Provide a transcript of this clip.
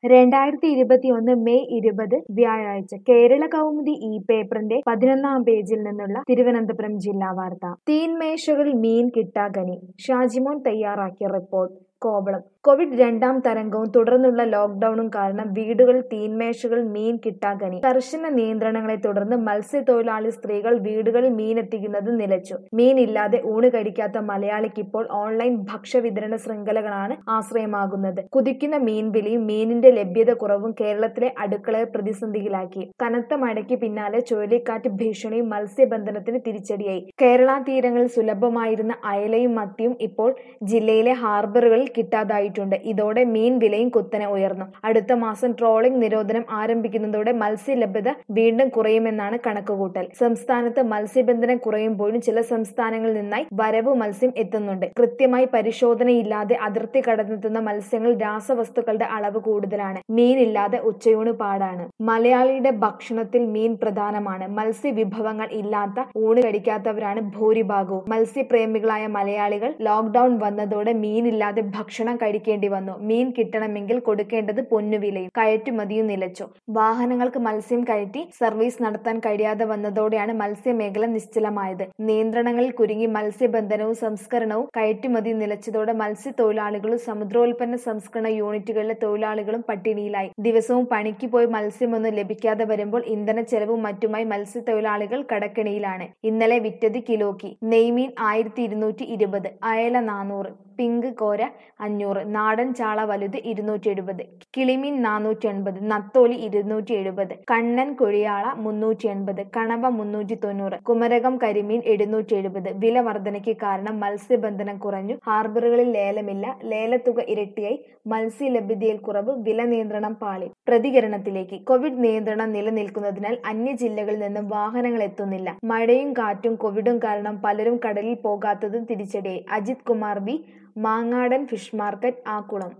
രണ്ടായിരത്തി ഇരുപത്തിയൊന്ന് മെയ് ഇരുപത് വ്യാഴാഴ്ച കേരള കൗമുദി ഈ പേപ്പറിന്റെ പതിനൊന്നാം പേജിൽ നിന്നുള്ള തിരുവനന്തപുരം ജില്ലാ വാർത്ത തീൻമേശകളിൽ മീൻ കിട്ടാകനി ഷാജിമോൻ തയ്യാറാക്കിയ റിപ്പോർട്ട് കോവളം കോവിഡ് രണ്ടാം തരംഗവും തുടർന്നുള്ള ലോക്ഡൌണും കാരണം വീടുകളിൽ തീൻമേശകൾ മീൻ കിട്ടാകനി കർശന നിയന്ത്രണങ്ങളെ തുടർന്ന് മത്സ്യത്തൊഴിലാളി സ്ത്രീകൾ വീടുകളിൽ മീൻ എത്തിക്കുന്നത് നിലച്ചു മീൻ ഇല്ലാതെ ഊണ് കഴിക്കാത്ത മലയാളിക്ക് ഇപ്പോൾ ഓൺലൈൻ ഭക്ഷ്യവിതരണ ശൃംഖലകളാണ് ആശ്രയമാകുന്നത് കുതിക്കുന്ന മീൻ വിലയും മീനിന്റെ ലഭ്യത കുറവും കേരളത്തിലെ അടുക്കളയെ പ്രതിസന്ധിയിലാക്കി കനത്ത മഴയ്ക്ക് പിന്നാലെ ചുഴലിക്കാറ്റ് ഭീഷണിയും മത്സ്യബന്ധനത്തിന് തിരിച്ചടിയായി കേരള തീരങ്ങളിൽ സുലഭമായിരുന്ന അയലയും മത്തിയും ഇപ്പോൾ ജില്ലയിലെ ഹാർബറുകളിൽ കിട്ടാതായിട്ടുണ്ട് ഇതോടെ മീൻ വിലയും കുത്തനെ ഉയർന്നു അടുത്ത മാസം ട്രോളിംഗ് നിരോധനം ആരംഭിക്കുന്നതോടെ മത്സ്യ ലഭ്യത വീണ്ടും കുറയുമെന്നാണ് കണക്കുകൂട്ടൽ സംസ്ഥാനത്ത് മത്സ്യബന്ധനം കുറയുമ്പോഴും ചില സംസ്ഥാനങ്ങളിൽ നിന്നായി വരവ് മത്സ്യം എത്തുന്നുണ്ട് കൃത്യമായി പരിശോധനയില്ലാതെ അതിർത്തി കടന്നെത്തുന്ന മത്സ്യങ്ങൾ രാസവസ്തുക്കളുടെ അളവ് കൂടുതലാണ് മീനില്ലാതെ ഉച്ചയൂണ് പാടാണ് മലയാളിയുടെ ഭക്ഷണത്തിൽ മീൻ പ്രധാനമാണ് മത്സ്യ വിഭവങ്ങൾ ഇല്ലാത്ത ഊണ് കഴിക്കാത്തവരാണ് ഭൂരിഭാഗവും മത്സ്യപ്രേമികളായ മലയാളികൾ ലോക്ക്ഡൌൺ വന്നതോടെ മീനില്ലാതെ ഭക്ഷണം കഴിക്കേണ്ടി വന്നു മീൻ കിട്ടണമെങ്കിൽ കൊടുക്കേണ്ടത് പൊന്നുവിലയും കയറ്റുമതിയും നിലച്ചു വാഹനങ്ങൾക്ക് മത്സ്യം കയറ്റി സർവീസ് നടത്താൻ കഴിയാതെ വന്നതോടെയാണ് മത്സ്യമേഖല നിശ്ചലമായത് നിയന്ത്രണങ്ങളിൽ കുരുങ്ങി മത്സ്യബന്ധനവും സംസ്കരണവും കയറ്റുമതിയും നിലച്ചതോടെ മത്സ്യത്തൊഴിലാളികളും സമുദ്രോൽപ്പന്ന സംസ്കരണ യൂണിറ്റുകളിലെ തൊഴിലാളികളും പട്ടിണിയിലായി ദിവസവും പണിക്ക് പോയി മത്സ്യമൊന്നും ലഭിക്കാതെ വരുമ്പോൾ ഇന്ധന ചെലവും മറ്റുമായി മത്സ്യത്തൊഴിലാളികൾ കടക്കെണിയിലാണ് ഇന്നലെ വിറ്റത് കിലോയ്ക്ക് നെയ്മീൻ ആയിരത്തി ഇരുന്നൂറ്റി ഇരുപത് അയല നാനൂറ് പിങ്ക് കോര അഞ്ഞൂറ് നാടൻ ചാള വലുത് ഇരുന്നൂറ്റി എഴുപത് കിളിമീൻ നാനൂറ്റി എൺപത് നത്തോലി ഇരുന്നൂറ്റി എഴുപത് കണ്ണൻ കൊഴിയാള മുന്നൂറ്റി എൺപത് കണവ മുന്നൂറ്റി തൊണ്ണൂറ് കുമരകം കരിമീൻ എഴുന്നൂറ്റി എഴുപത് വില വർധനയ്ക്ക് കാരണം മത്സ്യബന്ധനം കുറഞ്ഞു ഹാർബറുകളിൽ ലേലമില്ല ലേലത്തുക ഇരട്ടിയായി മത്സ്യ ലഭ്യതയിൽ കുറവ് വില നിയന്ത്രണം പാളി പ്രതികരണത്തിലേക്ക് കോവിഡ് നിയന്ത്രണം നിലനിൽക്കുന്നതിനാൽ അന്യ ജില്ലകളിൽ നിന്ന് വാഹനങ്ങൾ എത്തുന്നില്ല മഴയും കാറ്റും കോവിഡും കാരണം പലരും കടലിൽ പോകാത്തതും തിരിച്ചടിയായി Ajith Kumar B Mangadan fish market Akkulam